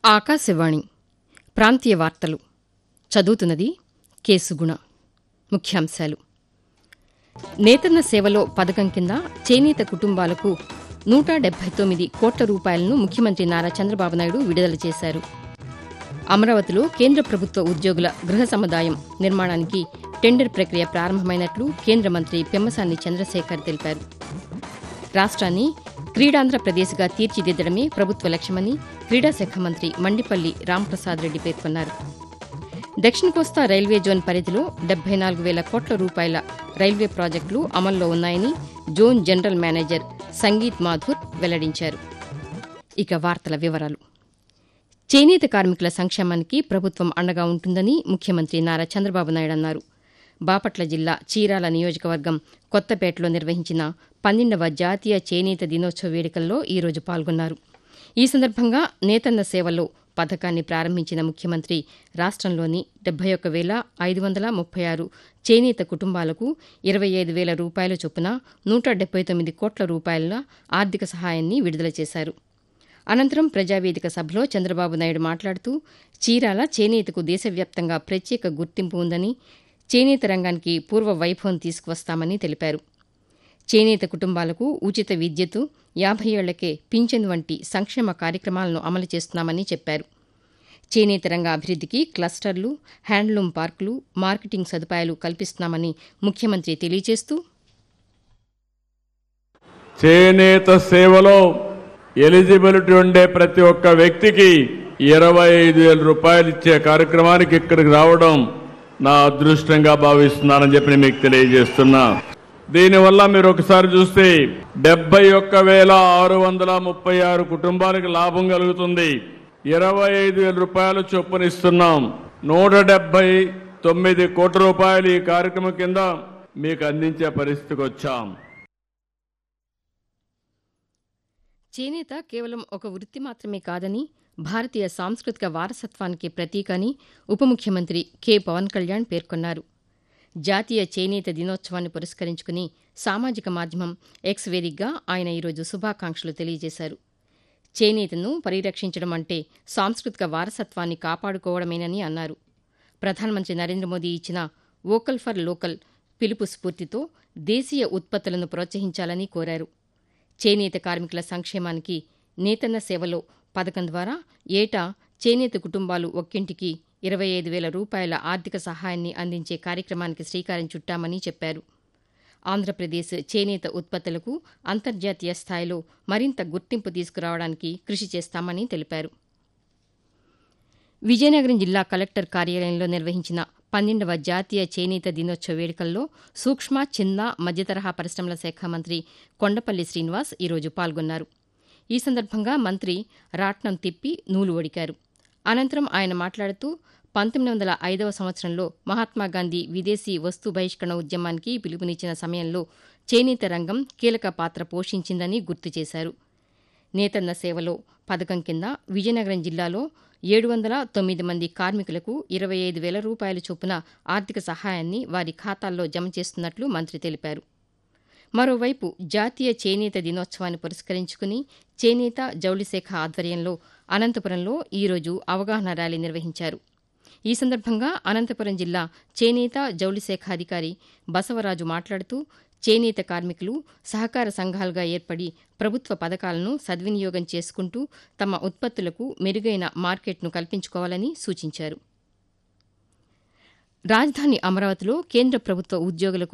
ఆకాశవాణి ప్రాంతీయ వార్తలు చదువుతున్నది కేసుగుణ ముఖ్యాంశాలు నేతన్న సేవలో పథకం కింద చేనేత కుటుంబాలకు నూట డెబ్బై తొమ్మిది కోట్ల రూపాయలను ముఖ్యమంత్రి నారా చంద్రబాబు నాయుడు విడుదల చేశారు అమరావతిలో కేంద్ర ప్రభుత్వ ఉద్యోగుల గృహ సముదాయం నిర్మాణానికి టెండర్ ప్రక్రియ ప్రారంభమైనట్లు కేంద్ర మంత్రి పెమ్మసాని చంద్రశేఖర్ తెలిపారు రాష్ట్రాన్ని క్రీడాంధ్రప్రదేశ్గా తీర్చిదిద్దడమే ప్రభుత్వ లక్ష్యమని క్రీడాశాఖ మంత్రి మండిపల్లి రాంప్రసాద్ రెడ్డి పేర్కొన్నారు దక్షిణ కోస్తా రైల్వే జోన్ పరిధిలో డెబ్బై నాలుగు వేల కోట్ల రూపాయల రైల్వే ప్రాజెక్టులు అమల్లో ఉన్నాయని zone general manager Sangeet Mathur వెల్లడించారు ఇక వార్తల వివరాలు చేనేత కార్మికుల సంక్షేమానికి ప్రభుత్వం అండగా ఉంటుందని ముఖ్యమంత్రి నారా చంద్రబాబు నాయుడు అన్నారు బాపట్ల జిల్లా చీరాల నియోజకవర్గం కొత్తపేటలో నిర్వహించిన పన్నెండవ జాతీయ చేనేత దినోత్సవ వేడుకల్లో ఈరోజు పాల్గొన్నారు ఈ సందర్భంగా నేతన్న సేవలో పథకాన్ని ప్రారంభించిన ముఖ్యమంత్రి రాష్ట్రంలోని డెబ్బై ఒక్క వేల ఐదు వందల ముప్పై ఆరు చేనేత కుటుంబాలకు ఇరవై ఐదు వేల రూపాయల చొప్పున నూట డెబ్బై తొమ్మిది కోట్ల రూపాయల ఆర్థిక సహాయాన్ని విడుదల చేశారు అనంతరం ప్రజావేదిక సభలో చంద్రబాబు నాయుడు మాట్లాడుతూ చీరాల చేనేతకు దేశవ్యాప్తంగా ప్రత్యేక గుర్తింపు ఉందని చేనేత రంగానికి పూర్వ వైభవం తీసుకువస్తామని తెలిపారు చేనేత కుటుంబాలకు ఉచిత విద్యుత్ యాభై ఏళ్లకే పింఛన్ వంటి సంక్షేమ కార్యక్రమాలను అమలు చేస్తున్నామని చెప్పారు చేనేత రంగ అభివృద్దికి క్లస్టర్లు హ్యాండ్లూమ్ పార్కులు మార్కెటింగ్ సదుపాయాలు కల్పిస్తున్నామని ముఖ్యమంత్రి తెలియజేస్తూ చేనేత సేవలో ఎలిజిబిలిటీ ఉండే ప్రతి ఒక్క వ్యక్తికి ఇరవై ఐదు వేల రూపాయలు ఇచ్చే కార్యక్రమానికి ఇక్కడికి రావడం నా అదృష్టంగా భావిస్తున్నానని చెప్పి నేను మీకు తెలియజేస్తున్నా దీనివల్ల మీరు ఒకసారి చూస్తే డెబ్బై ఒక్క వేల ఆరు వందల ముప్పై ఆరు కుటుంబాలకు లాభం కలుగుతుంది ఇరవై ఐదు వేల రూపాయలు చొప్పునిస్తున్నాం నూట డెబ్బై తొమ్మిది కోట్ల రూపాయలు ఈ కార్యక్రమం కింద మీకు అందించే పరిస్థితికి వచ్చాం చేనేత కేవలం ఒక వృత్తి మాత్రమే కాదని భారతీయ సాంస్కృతిక వారసత్వానికి ప్రతీక అని ఉప ముఖ్యమంత్రి కె పవన్ కళ్యాణ్ పేర్కొన్నారు జాతీయ చేనేత దినోత్సవాన్ని పురస్కరించుకుని సామాజిక మాధ్యమం ఎక్స్ వేదికగా ఆయన ఈరోజు శుభాకాంక్షలు తెలియజేశారు చేనేతను పరిరక్షించడం అంటే సాంస్కృతిక వారసత్వాన్ని కాపాడుకోవడమేనని అన్నారు ప్రధానమంత్రి నరేంద్ర మోదీ ఇచ్చిన వోకల్ ఫర్ లోకల్ పిలుపు స్ఫూర్తితో దేశీయ ఉత్పత్తులను ప్రోత్సహించాలని కోరారు చేనేత కార్మికుల సంక్షేమానికి నేతన్న సేవలో పథకం ద్వారా ఏటా చేనేత కుటుంబాలు ఒక్కింటికి ఇరవై ఐదు వేల రూపాయల ఆర్థిక సహాయాన్ని అందించే కార్యక్రమానికి శ్రీకారం చుట్టామని చెప్పారు ఆంధ్రప్రదేశ్ చేనేత ఉత్పత్తులకు అంతర్జాతీయ స్థాయిలో మరింత గుర్తింపు తీసుకురావడానికి కృషి చేస్తామని తెలిపారు విజయనగరం జిల్లా కలెక్టర్ కార్యాలయంలో నిర్వహించిన పన్నెండవ జాతీయ చేనేత దినోత్సవ వేడుకల్లో సూక్ష్మ చిన్న మధ్యతరహా పరిశ్రమల శాఖ మంత్రి కొండపల్లి శ్రీనివాస్ ఈరోజు పాల్గొన్నారు ఈ సందర్భంగా మంత్రి రాట్నం తిప్పి నూలు ఒడికారు అనంతరం ఆయన మాట్లాడుతూ పంతొమ్మిది వందల ఐదవ సంవత్సరంలో మహాత్మాగాంధీ విదేశీ వస్తు బహిష్కరణ ఉద్యమానికి పిలుపునిచ్చిన సమయంలో చేనేత రంగం కీలక పాత్ర పోషించిందని గుర్తు చేశారు నేతన్న సేవలో పథకం కింద విజయనగరం జిల్లాలో ఏడు వందల తొమ్మిది మంది కార్మికులకు ఇరవై ఐదు వేల రూపాయల చొప్పున ఆర్థిక సహాయాన్ని వారి ఖాతాల్లో జమ చేస్తున్నట్లు మంత్రి తెలిపారు మరోవైపు జాతీయ చేనేత దినోత్సవాన్ని పురస్కరించుకుని చేనేత జౌళిశాఖ ఆధ్వర్యంలో అనంతపురంలో ఈరోజు అవగాహన ర్యాలీ నిర్వహించారు ఈ సందర్భంగా అనంతపురం జిల్లా చేనేత జౌళిశాఖ అధికారి బసవరాజు మాట్లాడుతూ చేనేత కార్మికులు సహకార సంఘాలుగా ఏర్పడి ప్రభుత్వ పథకాలను సద్వినియోగం చేసుకుంటూ తమ ఉత్పత్తులకు మెరుగైన మార్కెట్ను కల్పించుకోవాలని సూచించారు రాజధాని అమరావతిలో కేంద్ర ప్రభుత్వ ఉద్యోగులకు